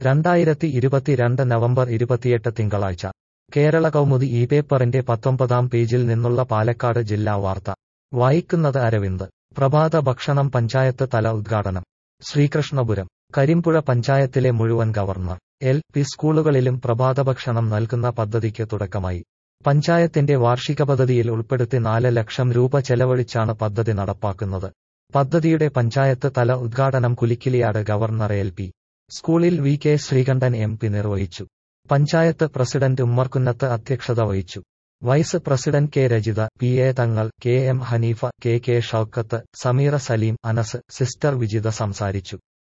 രണ്ടായിരത്തി ഇരുപത്തിരണ്ട് നവംബർ ഇരുപത്തിയെട്ട് തിങ്കളാഴ്ച കേരള കൗമുദി ഈ പേപ്പറിന്റെ പത്തൊമ്പതാം പേജിൽ നിന്നുള്ള പാലക്കാട് ജില്ലാ വാർത്ത വായിക്കുന്നത് അരവിന്ദ് പ്രഭാത ഭക്ഷണം പഞ്ചായത്ത് തല ഉദ്ഘാടനം ശ്രീകൃഷ്ണപുരം കരിമ്പുഴ പഞ്ചായത്തിലെ മുഴുവൻ ഗവർണർ എൽ പി സ്കൂളുകളിലും പ്രഭാതഭക്ഷണം നൽകുന്ന പദ്ധതിക്ക് തുടക്കമായി പഞ്ചായത്തിന്റെ വാർഷിക പദ്ധതിയിൽ ഉൾപ്പെടുത്തി നാല് ലക്ഷം രൂപ ചെലവഴിച്ചാണ് പദ്ധതി നടപ്പാക്കുന്നത് പദ്ധതിയുടെ പഞ്ചായത്ത് തല ഉദ്ഘാടനം കുലിക്കിലിയാട് ഗവർണർ എൽ പി സ്കൂളിൽ V K Sreekandan M P നിർവഹിച്ചു പഞ്ചായത്ത് പ്രസിഡന്റ് ഉമ്മർകുന്നത്ത് അധ്യക്ഷത വഹിച്ചു vice president K Rajitha P A Thangal K M Haneefa K K Shoukath Sameera Saleem Anas sister Vijitha സംസാരിച്ചു